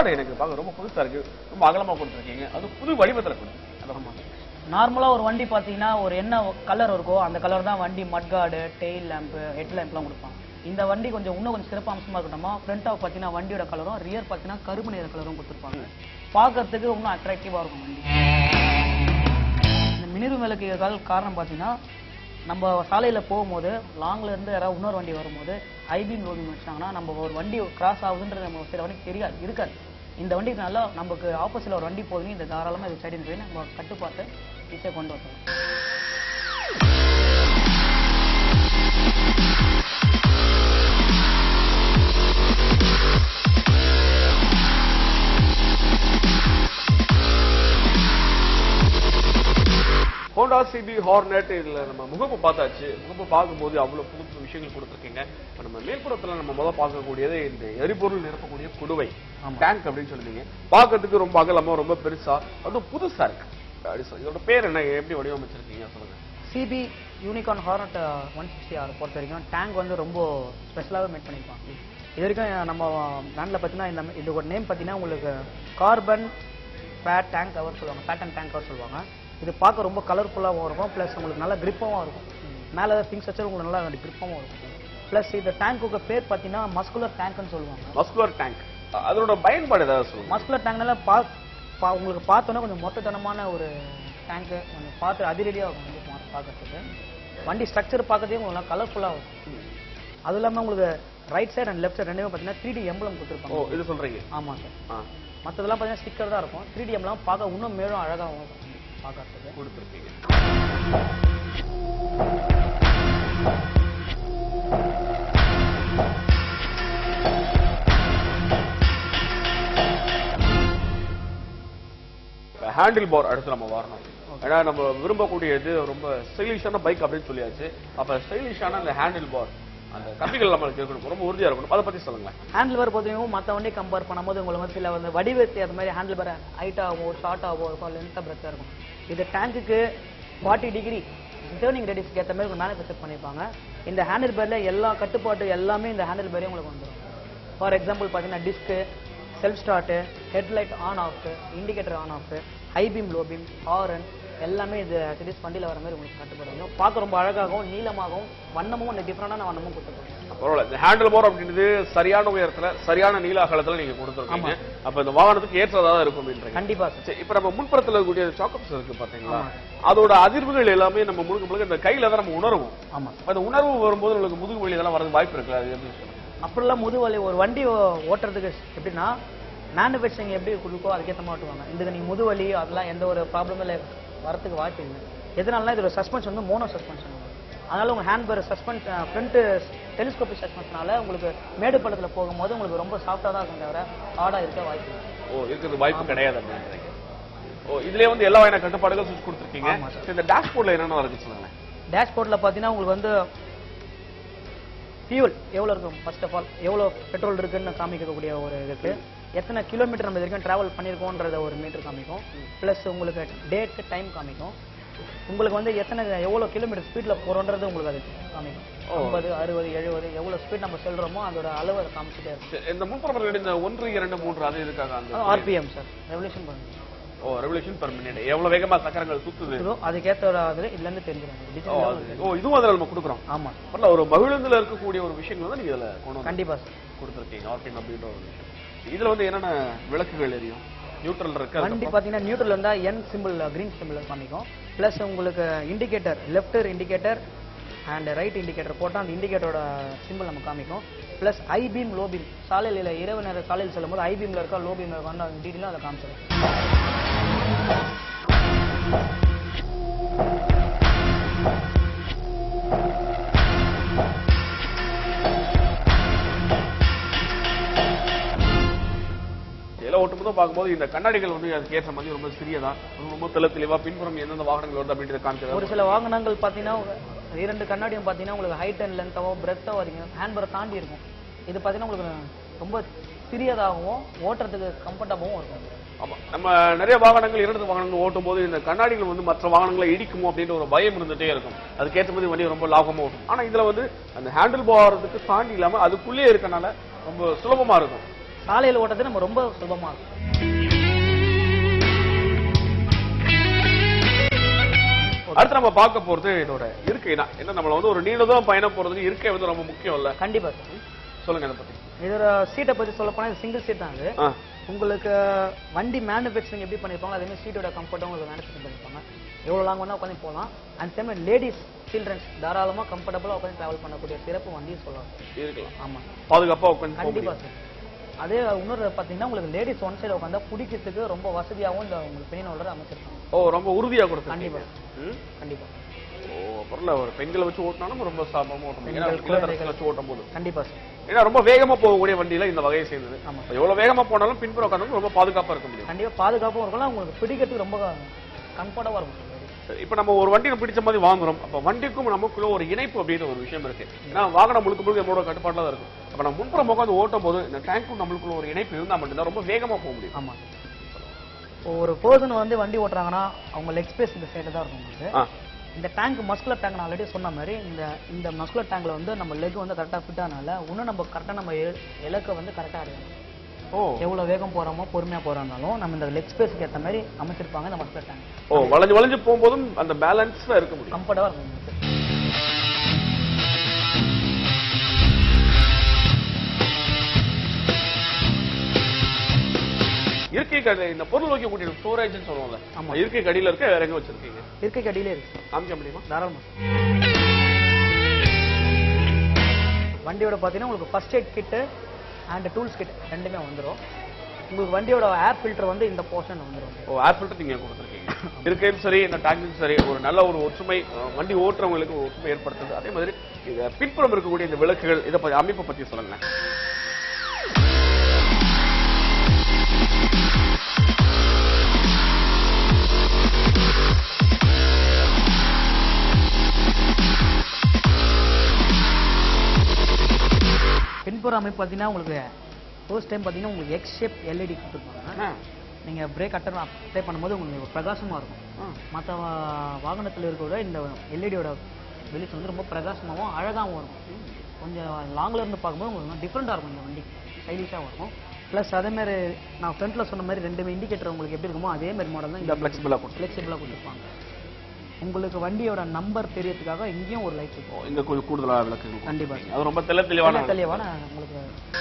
Mudguard எனக்கு பார்க்க ரொம்ப புதுசா இருக்கு ரொம்ப அகலமா கொடுத்துருக்கீங்க அது புது வடிவத்துல கொடுத்து நார்மலா ஒரு வண்டி பாத்தீங்கன்னா ஒரு என்ன கலர் இருக்கோ அந்த கலர் தான் வண்டி மட்கார்டு டெயில் லேம்ப் ஹெட் லேம்ப்லாம் கொடுப்பாங்க இந்த வண்டி கொஞ்சம் இன்னும் கொஞ்சம் சிறப்பு அம்சமா இருக்கணுமா ஃப்ரண்ட் ஆஃப் பாத்தீங்கன்னா வண்டியோட கலரும் ரியர் பாத்தீங்கன்னா கருப்பு நிற கலரும் கொடுத்துருப்பாங்க பார்க்கறதுக்கு இன்னும் அட்ராக்டிவா இருக்கும் வண்டி இந்த மினிரு விளக்கு ஏதாவது காரணம் பாத்தீங்கன்னா நம்ம சாலையில போகும்போது லாங்ல இருந்து யாராவது இன்னொரு வண்டி வரும்போது ஐபிஎம் லோபிங் வச்சாங்கன்னா நம்ம ஒரு வண்டி கிராஸ் ஆகுதுன்றது நம்ம சில வண்டி தெரியாது இருக்காது இந்த வண்டிக்கு நல்லா நமக்கு ஆப்போசிட்ல ஒரு வண்டி போகுதுன்னு இந்த தாராளமா இது சைடு போய் நம்ம கட்டுப்பாட்டு ஈஸியாக கொண்டு வரலாம் ஹோண்டா சிபி ஹார்னெட் இதுல நம்ம முகப்பு பார்த்தாச்சு முகப்பு பார்க்கும்போது அவ்வளவு புது புது விஷயங்கள் கொடுத்துருக்கீங்க இப்ப நம்ம மேல்புறத்துல நம்ம முதல்ல பார்க்கக்கூடியது இந்த எரிபொருள் நிரப்பக்கூடிய குடுவை டேங்க் அப்படின்னு சொல்லுவீங்க பார்க்கறதுக்கு ரொம்ப அகலமா ரொம்ப பெருசா அதுவும் புதுசா இருக்கு அப்படி சொல்லி இதோட பேர் என்ன எப்படி வடிவமைச்சிருக்கீங்க சொல்லுங்க CB Unicorn Hornet one sixty R பொறுத்த வரைக்கும் டேங்க் வந்து ரொம்ப ஸ்பெஷலாகவே மேட் பண்ணியிருப்பாங்க இது வரைக்கும் நம்ம பிராண்டில் பார்த்தீங்கன்னா இந்த இது ஒரு நேம் பார்த்தீங்கன்னா உங்களுக்கு கார்பன் ஃபேட் டேங்க் கவர் சொல்லுவாங்க பேட்டன் டேங்க் கவர் சொல்லுவாங்க இது பார்க்க ரொம்ப கலர்ஃபுல்லாகவும் இருக்கும் ப்ளஸ் உங்களுக்கு நல்லா கிரிப்பாகவும் இருக்கும் மேலே திங்ஸ் வச்சு உங்களுக்கு நல்லா கிரிப்பாகவும் இருக்கும் ப்ளஸ் இந்த டேங்க்குக்கு பேர் பார்த்தீங்கன்னா மஸ்குலர் டேங்க்னு சொல்லுவாங்க மஸ்குலர் டேங்க் அதோட பயன்பாடு ஏதாவது சொல்லுங்க மஸ்குலர் டேங்க்னால பா பா- உங்களுக்கு பார்த்தோன்னா கொஞ்சம் மொத்தத்தனமான ஒரு டேங்க்கு கொஞ்சம் பார்த்து அதிரடியாக இருக்கும் வந்து பா- பார்க்கறதுக்கு வண்டி ஸ்ட்ரக்சர் பார்க்கறதே உங்களுக்கு கலர்ஃபுல்லாக இருக்கும் அதுவும் இல்லாமல் உங்களுக்கு right side and left side ரெண்டுமே பார்த்தீங்கன்னா த்ரீ டி எம்பளம் ஓ கொடுத்துருப்பாங்க இது சொல்றீங்க ஆமாம் சார் ஆ மற்றதெல்லாம் பார்த்தீங்கன்னா ஸ்டிக்கர் தான் இருக்கும் த்ரீ டி எம்பளம் பார்க்க இன்னும் மேலும் அழகாகவும் இருக்கும் பார்க்கறதுக்கு கொடுத்துருக்கீங்க ஹேண்டில் பார் அடுத்து நம்ம வரணும் ஏன்னா நம்ம விரும்பக்கூடியது ரொம்ப ஸ்டைலிஷான பைக் அப்படின்னு சொல்லியாச்சு அப்ப ஸ்டைலிஷான அந்த ஹேண்டில் பார் அந்த கம்பிகள் நம்மளுக்கு இருக்கணும் ரொம்ப உறுதியா இருக்கணும் அதை பத்தி சொல்லுங்களேன் ஹேண்டில் பார் பொறுத்தவரைக்கும் மற்ற வண்டி கம்பேர் பண்ணும்போது உங்களுக்கு வந்து சில வந்து வடிவத்தை அது மாதிரி ஹேண்டில் பார் ஹைட்டாகவோ ஷார்ட்டாகவோ இருக்கும் லென்த்தாக பிரச்சனை இருக்கும் இது டேங்குக்கு ஃபார்ட்டி டிகிரி டேர்னிங் ரேடியஸ்க்கு ஏற்ற மாதிரி உங்களுக்கு மேனுஃபேக்சர் பண்ணியிருப்பாங்க இந்த ஹேண்டில் பேரில் எல்லா கட்டுப்பாட்டு எல்லாமே இந்த ஹேண்டில் பேரே உங்களுக்கு வந்துடும் ஃபார் எக்ஸாம்பிள் பார்த்தீங்கன்னா disc self start headlight on off indicator on off high beam low beam horn எல்லாமே இது சிட்டிஸ் வண்டியில் வர மாதிரி உங்களுக்கு கட்டுப்படுங்க பார்க்க ரொம்ப அழகாகவும் நீளமாகவும் வண்ணமும் கொஞ்சம் டிஃப்ரெண்டான வண்ணமும் கொடுத்துருக்கோம் பரவாயில்ல இந்த ஹேண்டில் பார் அப்படின்றது சரியான உயரத்துல சரியான நீள அகலத்துல நீங்க கொடுத்துருக்கீங்க அப்ப இந்த வாகனத்துக்கு ஏற்றதா தான் இருக்கும் அப்படின்றீங்க கண்டிப்பாக சார் சரி இப்ப நம்ம முன்புறத்துல இருக்கக்கூடிய சாக்கப்ஸ் இருக்கு பாத்தீங்களா அதோட அதிர்வுகள் எல்லாமே நம்ம முழுக்க முழுக்க இந்த கையில தான் நம்ம உணர்வோம் ஆமாம் அப்ப அந்த உணர்வு வரும்போது உங்களுக்கு முதுகு வலி இதெல்லாம் வரது வாய்ப்பு இருக்கு அது எப்படி சொல்லுங்க அப்படிலாம் முதுவலி ஒரு வண்டி ஓ- ஓட்டுறதுக்கு எப்படின்னா மேனுஃபேக்சரிங் எப்படி கொடுக்கோ அதுக்கேற்ற மாதிரி ஓட்டுவாங்க இதுக்கு நீ முதுவலி அதெல்லாம் எந்த ஒரு ப்ராப்ளமும் இல்லை வரதுக்கு வாய்ப்பு இல்லை எதனாலனா இதோட சஸ்பென்ஷன் வந்து மோனோ சஸ்பென்ஷன் அதனால உங்க ஹேண்ட் பேர் சஸ்பென்ஸ் ஃப்ரண்ட் டெலிஸ்கோபிக் சஸ்பென்ஷனால உங்களுக்கு மேடு பள்ளத்தில் போகும்போது உங்களுக்கு ரொம்ப சாஃப்டாக தான் இருக்கும் தவிர ஹார்டாக இருக்க வாய்ப்பு இல்லை ஓ இருக்கிறது வாய்ப்பு கிடையாது அப்படின்றீங்க ஓ இதுலயே வந்து எல்லா வகையான கட்டுப்பாடுகள் சுவிட்ச் கொடுத்துருக்கீங்க ஆமா சார். சரி, இந்த டேஷ்போர்ட்ல என்னென்ன இருக்கு சொல்லுங்களேன் டேஷ்போர்டில் பார்த்தீங்கன்னா உங்களுக்கு வந்து ஃபியூல் எவ்வளோ இருக்கும் ஃபர்ஸ்ட் ஆஃப் ஆல் எவ்வளோ பெட்ரோல் இருக்குன்னு காமிக்கக்கூடிய ஒரு இதுக்கு எத்தனை கிலோமீட்டர் நம்ம இது வரைக்கும் ட்ராவல் பண்ணியிருக்கோன்றத ஒரு மீட்டர் காமிக்கும் ப்ளஸ் உங்களுக்கு டேட் டைம் காமிக்கும் உங்களுக்கு வந்து எத்தனை எவ்வளோ கிலோமீட்டர் ஸ்பீடில் போகிறோன்றது உங்களுக்கு அது காமிக்கும் ஐம்பது அறுபது எழுபது எவ்வளோ ஸ்பீட் நம்ம செல்றோமோ அதோட அளவு அதை காமிச்சிட்டே இருக்கும் சரி, இந்த முன்புறம் இந்த ஒன்று இரண்டு மூன்று அது இருக்காங்க அந்த ஆர்பிஎம் சார் ரெவல்யூஷன் பண்ணுங்க ஓ ரெவல்யூஷன் பெர் மினிட் எவ்வளவு வேகமா சக்கரங்கள் சுத்துது இதோ அதுக்கேற்ற அது இதுலேருந்து தெரிஞ்சிடும் ஓ, டிஜிட்டல் அது- ஓ இதுவும் அதில் நம்ம கொடுக்குறோம் ஆமாம் பரவாயில்ல ஒரு மகிழுந்துல இருக்கக்கூடிய ஒரு விஷயங்கள் வந்து நீங்க இதுல கொண்டு வந்து கண்டிப்பாக சார் கொடுத்துருக்கீங்க ஆர்பின் அப்படின்ற ஒரு விஷயம் இதுல வந்து என்னென்ன விளக்குகள் எரியும் நியூட்ரல் இருக்கு வண்டி பார்த்தீங்கன்னா நியூட்ரல் இருந்தால் என் சிம்பிள் கிரீன் சிம்பிள் காமிக்கும் ப்ளஸ் உங்களுக்கு indicator left indicator and right indicator போட்டால் அந்த இண்டிகேட்டரோட சிம்பிள் நம்ம காமிக்கும் plus high beam low beam சாலையில் இரவு நேர சாலையில் செல்லும்போது ஐ பீமில் இருக்கா லோ பீமில் இருக்கா அந்த டீட்டெயிலும் அதை காமிச்சிடும் இதெல்லாம் ஒட்டுமொத்தம் பார்க்கும்போது இந்த கண்ணாடிகள் வந்து அதுக்கு ஏற்ற மாதிரி ரொம்ப சிறியதா ரொம்ப தெளி தெளிவா பின்புறம் எந்தெந்த வாகனங்கள் வருது அப்படின்றத காமிக்கிறது ஒரு சில வாகனங்கள் பார்த்தீங்கன்னா இரண்டு கண்ணாடியும் பார்த்தீங்கன்னா உங்களுக்கு ஹைட் அண்ட் லென்த்தாவோ பிரெத்தாவோ அதிகம் ஹேண்ட்பரை தாண்டி இருக்கும் இது பார்த்தீங்கன்னா உங்களுக்கு ரொம்ப சிறியதாகவும் ஓட்டுறதுக்கு கம்ஃபர்டபுளும் இருக்கும் ஆமா நம்ம நிறைய வாகனங்கள் இரண்டு வாகனங்கள் ஓட்டும் போது இந்த கண்ணாடிகள் வந்து மற்ற வாகனங்களை இடிக்குமோ அப்படின்ற ஒரு பயம் இருந்துட்டே இருக்கும் அதுக்கேற்ற மாதிரி வண்டி ரொம்ப லாபமா ஓட்டும் ஆனா இதுல வந்து அந்த ஹேண்டில் போறதுக்கு தாண்டி இல்லாம அதுக்குள்ளே இருக்கனால ரொம்ப சுலபமா இருக்கும் சாலையில் ஓட்டுறது நம்ம ரொம்ப சுலபமா இருக்கும் அடுத்து நம்ம பார்க்க போறது இதோட இருக்கை தான் என்ன நம்மள வந்து ஒரு நீண்ட தூரம் பயணம் போறதுக்கு இருக்கை வந்து ரொம்ப முக்கியம் இல்ல கண்டிப்பா சார் சொல்லுங்க அதை பத்தி இதோட சீட்டை பத்தி சொல்ல போனா சிங்கிள் சீட் தான் அது ஆ, உங்களுக்கு வண்டி மேனுஃபேக்சரிங் எப்படி பண்ணிருப்பாங்க அதே மாதிரி சீட்டோட கம்ஃபர்ட்டும் உங்களுக்கு மேனுஃபேக்சரிங் பண்ணிருப்பாங்க எவ்வளவு லாங் வேணா உட்காந்து போகலாம் அண்ட் டைம் லேடிஸ் சில்ட்ரன்ஸ் தாராளமா கம்ஃபர்டபுளா உட்காந்து டிராவல் பண்ணக்கூடிய சிறப்பு வண்டியும் சொல்லலாம் இருக்கலாம் ஆமா பாதுகாப்பா உட்காந்து போக கண்டிப்பா முடியும். சார் அதே இன்னொரு பாத்தீங்கன்னா உங்களுக்கு லேடிஸ் ஒன் சைடு உட்காந்தா பிடிக்கிறதுக்கு ரொம்ப வசதியாகவும் இந்த உங்களுக்கு பெயின் ஹோல்டர் அமைச்சிருக்காங்க ஓ ரொம்ப உறுதியா கொடுத்து கண்டிப்பா ம் கண்டிப்பா ஓ அப்புறம் இல்ல, ஒரு பெண்களை வச்சு ஓட்டினாலும் ரொம்ப சாபமா ஓட்ட முடியும் ஏன்னா பெண்கள், இளவரசரை வச்சு ஓட்டும் போது கண்டிப்பா சார் ஏன்னா ரொம்ப வேகமா போகக்கூடிய வண்டியில இந்த வகையை சேர்ந்தது ஆமா. இப்ப எவ்வளவு வேகமா போனாலும் பின்புறம் உட்காந்து ரொம்ப பாதுகாப்பா இருக்க முடியும் கண்டிப்பா பாதுகாப்பும் இருக்கலாம் உங்களுக்கு பிடிக்கிறதுக்கு ரொம்ப கம்ஃபர்டபுளா இருக்கும் சார் சரி, இப்ப நம்ம ஒரு வண்டியை பிடிச்ச மாதிரி வாங்குறோம் அப்ப வண்டிக்கும் நமக்குள்ள ஒரு இணைப்பு அப்படின்னு ஒரு விஷயம் இருக்கு ஏன்னா வாகனம் முழுக்க முழுக்க நம்மளோட கட்டுப்பாட்டுல தான் இருக்கும் அப்ப நம்ம முன்புறம் உட்காந்து ஓட்டும் போது இந்த டேங்க்கும் நம்மளுக்குள்ள ஒரு இணைப்பு இருந்தா மட்டும்தான் ரொம்ப வேகமா போக முடியும் ஆமா இப்போ ஒரு பர்சன் வந்து வண்டி ஓட்டுறாங்கன்னா அவங்க லெக் ஸ்பேஸ் இந்த சைடு தான் இருக்கும் உங்களுக்கு ஆ, இந்த டேங்க் மஸ்குலர் டேங்க் நான் ஆல்ரெடி சொன்ன மாதிரி இந்த இந்த மஸ்குலர் டேங்க்ல வந்து நம்ம லெக் வந்து கரெக்டாக ஃபிட் ஆனால இன்னும் நம்ம கரெக்டாக நம்ம இல- இலக்கை வந்து கரெக்டாக அடையணும் ஓ எவ்வளவு வேகம் போறோமோ பொறுமையா போறோம்னாலும் நம்ம இந்த லெக் ஸ்பேஸ்க்கு ஏற்ற மாதிரி அமைச்சிருப்பாங்க இந்த மஸ்குலர் டேங்க் ஓ வளைஞ்சு வளைஞ்சு போகும்போதும் அந்த பேலன்ஸ்ல இருக்க முடியும் கம்ஃபர்டபுளாக இருக்கும் உங்களுக்கு இருக்கை கடை இந்த பொருள் வைக்கக்கூடிய ஸ்டோரேஜ்னு சொல்லுவோம்ல ஆமா. இருக்கை கடியில இருக்க வேற எங்க வச்சிருக்கீங்க இருக்கை அடியிலே இருக்கு காமிக்க முடியுமா தாராளமா வண்டியோட பார்த்தீங்கன்னா உங்களுக்கு first aid kit and tools kit ரெண்டுமே வந்துரும் உங்களுக்கு வண்டியோட ஏர் ஃபில்டர் வந்து இந்த போர்ஷன் வந்துரும் ஓ ஏர் ஃபில்டர் நீங்க கொடுத்துருக்கீங்க இருக்கையும் சரி இந்த டேங்கும் சரி ஒரு நல்ல ஒரு ஒற்றுமை அஹ், வண்டி ஓட்டுறவங்களுக்கு ஒரு ஒற்றுமை ஏற்படுத்துது அதே மாதிரி இது பின்புறம் இருக்கக்கூடிய இந்த விளக்குகள் இதை பத்தி அமைப்பை பத்தி சொல்லுங்க பின்புற அமைப்பு பார்த்தீங்கன்னா உங்களுக்கு ஃபர்ஸ்ட் டைம் பார்த்தீங்கன்னா உங்களுக்கு எக்ஸ் ஷேப் எல்இடி கொடுத்துருப்பாங்க ஆ, நீங்கள் பிரேக் அட்டன் அப்ளை பண்ணும்போது உங்களுக்கு ஒரு பிரகாசமாக இருக்கும் ஆ. மற்ற வாகனத்தில் இருக்கிற இந்த எல்இடியோட வெளிச்சம் வந்து ரொம்ப பிரகாசமாகவும் அழகாகவும் இருக்கும் கொஞ்சம் லாங்கில் இருந்து பார்க்கும்போது உங்களுக்கு டிஃப்ரெண்ட்டாக இருக்கும் இந்த வண்டி ஸ்டைலிஷாகவும் இருக்கும் ப்ளஸ் அதேமாதிரி நான் ஃப்ரண்ட்டில் சொன்ன மாதிரி ரெண்டுமே இண்டிகேட்டர் உங்களுக்கு எப்படி இருக்குமோ அதே மாதிரி மாடல் தான் இந்த ஃபிளெக்சிபிளா கொடுத்து ஃப்ளெக்சிபிளாக கொடுத்துருப்பாங்க உங்களுக்கு வண்டியோட நம்பர் தெரியறதுக்காக இங்கேயும் ஒரு லைட் இருக்கும் இங்க கொஞ்சம் கூடுதலா விளக்குகள் கண்டிப்பா. கொடுத்திருக்கீங்க. அது ரொம்ப தெள்ள தெளிவான தெளிவான உங்களுக்கு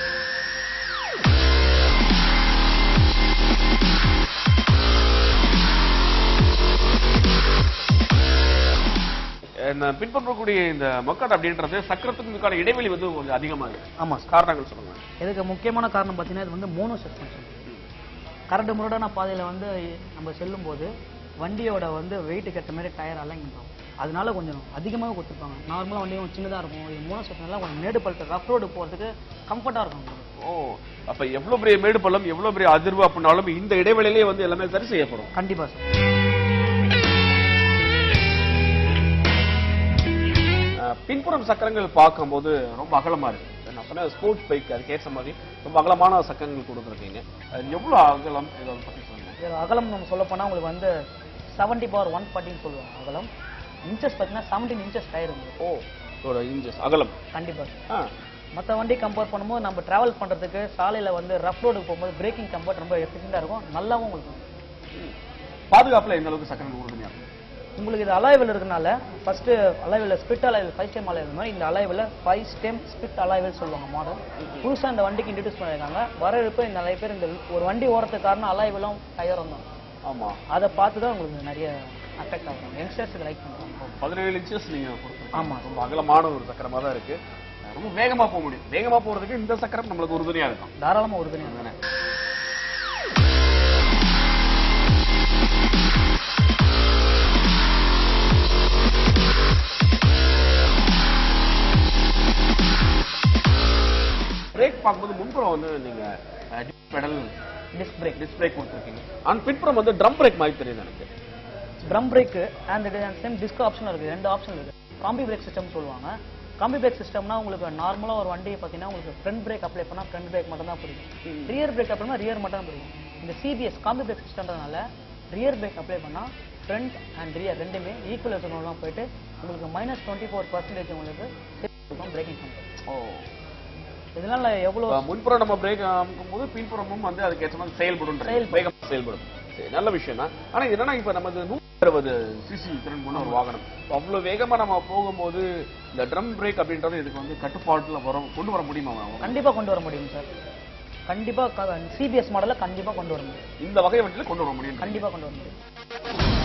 இந்த பின்பற்றக்கூடிய இந்த மக்கள் அப்படின்றது சக்கரத்துக்கு இதுக்கான இடைவெளி வந்து கொஞ்சம் அதிகமா இருக்கு ஆமாம் சார் காரணங்கள் சொல்லுங்க இதுக்கு முக்கியமான காரணம் பார்த்தீங்கன்னா இது வந்து மோனோ சஸ்பென்ஷன் கரடு முரடான பாதையில வந்து நம்ம செல்லும்போது வண்டியோட வந்து வெயிட்டுக்கு ஏற்ற மாதிரி டயர் அலைன் பண்ணுறோம் அதனால கொஞ்சம் அதிகமாக கொடுத்துருப்பாங்க நார்மலாக வண்டி கொஞ்சம் சின்னதாக இருக்கும் இது மோனோ சஸ்பென்ஷன்லாம் கொஞ்சம் மேடு பழுத்து ரஃப் ரோடு போகிறதுக்கு கம்ஃபர்ட்டாக இருக்கும் உங்களுக்கு ஓ அப்ப எவ்வளவு பெரிய மேடு பள்ளம் எவ்வளவு பெரிய அதிர்வு அப்படின்னாலும் இந்த இடைவெளியிலே வந்து எல்லாமே சரி செய்யப்படும் கண்டிப்பாக சார் அஹ், பின்புறம் சக்கரங்கள் பார்க்கும்போது ரொம்ப அகலமா இருக்கு நான் சொன்ன ஸ்போர்ட்ஸ் பைக் அதுக்கேற்ற மாதிரி ரொம்ப அகலமான சக்கரங்கள் கொடுத்துருக்கீங்க அது எவ்வளவு அகலம் இதை பத்தி சொல்லுங்க இது அகலம் நம்ம சொல்ல போனால் உங்களுக்கு வந்து செவன்ட்டி பவர் ஒன் ஃபார்ட்டின்னு சொல்லுவாங்க அகலம் இன்ச்சஸ் பார்த்தீங்கன்னா செவன்டீன் இன்ச்சஸ் டயர் உங்களுக்கு ஓ இதோட இன்ச்சஸ் அகலம் கண்டிப்பாக ஆ மற்ற வண்டி கம்பேர் பண்ணும்போது நம்ம டிராவல் பண்ணுறதுக்கு சாலையில் வந்து ரஃப் ரோடுக்கு போகும்போது பிரேக்கிங் கம்ஃபர்ட் ரொம்ப எஃபிஷியண்டாக இருக்கும் நல்லாவும் உங்களுக்கு இருக்கும். ம். பாதுகாப்புல எந்த அளவுக்கு சக்கரங்கள் உறுதுணையா இருக்கும் உங்களுக்கு இது அலாய்வில் இருக்கனால first alloy wheel split alloy wheel five stem alloy wheel மாதிரி இந்த alloy wheel five stem split alloy wheel சொல்லுவாங்க மாடல் புதுசாக இந்த வண்டிக்கு இன்ட்ரடியூஸ் பண்ணியிருக்காங்க வரவேற்பு இந்த நிறைய பேர் இந்த ஒரு வண்டி ஓரத்துக்கு காரணம் அலாய்விலும் டயரும் தான் ஆமா அதை பார்த்து தான் உங்களுக்கு நிறைய அஃபெக்ட் ஆகுறாங்க யங்ஸ்டர்ஸ் இதை லைக் பண்ணுறாங்க பதினேழு இன்ச்சஸ் நீங்க கொடுத்துருக்கீங்க ஆமா. ரொம்ப அகலமான ஒரு சக்கரமா தான் இருக்கு ரொம்ப வேகமா போக முடியும் வேகமா போறதுக்கு இந்த சக்கரம் நம்மளுக்கு உறுதுணையா இருக்கும் தாராளமாக உறுதுணையாக அதுதானே? பிரேக் பார்க்கும்போது முன்புறம் வந்து நீங்க pedal disc brake disc brake கொடுத்துருக்கீங்க ஆனா பின்புறம் வந்து ட்ரம் பிரேக் மாதிரி தெரியுது எனக்கு drum brake and same disc option இருக்குது ரெண்டு ஆப்ஷன் இருக்குது காம்பி பிரேக் சிஸ்டம் சொல்லுவாங்க காம்பி பிரேக் சிஸ்டம்னா உங்களுக்கு நார்மலாக ஒரு வண்டியை பார்த்தீங்கன்னா உங்களுக்கு ஃப்ரண்ட் பிரேக் அப்ளை பண்ணால் ஃப்ரண்ட் பிரேக் மட்டும் தான் பிடிக்கும் ரியர் பிரேக் அப்ளை பண்ணால் ரியர் மட்டும் தான் பிடிக்கும் இந்த சிபிஎஸ் காம்பி பிரேக் சிஸ்டம்ன்றதுனால ரியர் பிரேக் அப்ளை பண்ணால் ஃப்ரண்ட் அண்ட் ரியர் ரெண்டுமே ஈக்குவல் இருக்கணும் போயிட்டு உங்களுக்கு மைனஸ் டுவெண்ட்டி ஃபோர் பர்சன்டேஜ் உங்களுக்கு பிரேக்கிங் பண்ணுறோம் ஓ இதனால எவ்வளவு இப்ப முன்புறம் நம்ம பிரேக் அமுக்கும் போது பின்புறமும் வந்து அதுக்கு ஏற்ற மாதிரி செயல்படும் செயல்படும். வேகம் செயல்படும் சரி நல்ல விஷயம் தான் ஆனா இது என்னன்னா இப்ப நமது நூத்தி அறுபது சிசி திறன் கொண்ட ஒரு வாகனம் அவ்வளவு வேகமா நம்ம போகும்போது இந்த ட்ரம் பிரேக் அப்படின்றது இதுக்கு வந்து கட்டுப்பாட்டுல வர கொண்டு வர முடியுமா மேம்? கண்டிப்பா கொண்டு வர முடியும் சார் கண்டிப்பா சிபிஎஸ் மாடல்ல கண்டிப்பா கொண்டு வர முடியும் இந்த வகை வண்டியில கொண்டு வர முடியும் கண்டிப்பா கொண்டு வர முடியும்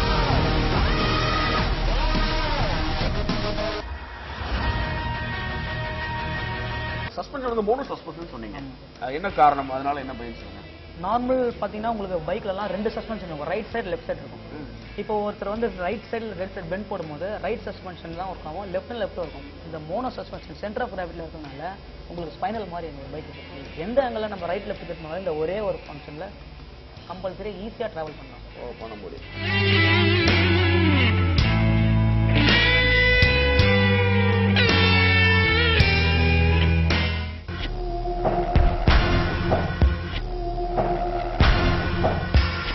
சஸ்பென்ஷன் வந்து மோனோ சஸ்பென்ஷன் சொன்னீங்க அஹ் என்ன காரணம் அதனால என்ன பயன் சொல்லுங்க நார்மல் பாத்தீங்கன்னா உங்களுக்கு பைக்ல எல்லாம் ரெண்டு சஸ்பென்ஷன் இருக்கும் ரைட் சைடு லெஃப்ட் சைடு இருக்கும் இப்போ ஒருத்தர் வந்து right side left side bend போடும்போது ரைட் சஸ்பென்ஷன் தான் ஒர்க் ஆகும் லெஃப்ட் லெஃப்ட் இருக்கும் இந்த மோனோ சஸ்பென்ஷன் சென்டர் ஆஃப் கிராவிட்டில இருக்கறனால உங்களுக்கு ஸ்பைனல் மாதிரி எங்க பைக் எந்த ஆங்கிள் நம்ம ரைட் லெஃப்ட் திருப்பினாலும் இந்த ஒரே ஒரு ஃபங்க்ஷன்ல கம்பல்சரி ஈஸியா டிராவல் பண்ணலாம் ஓ, பண்ண முடியும்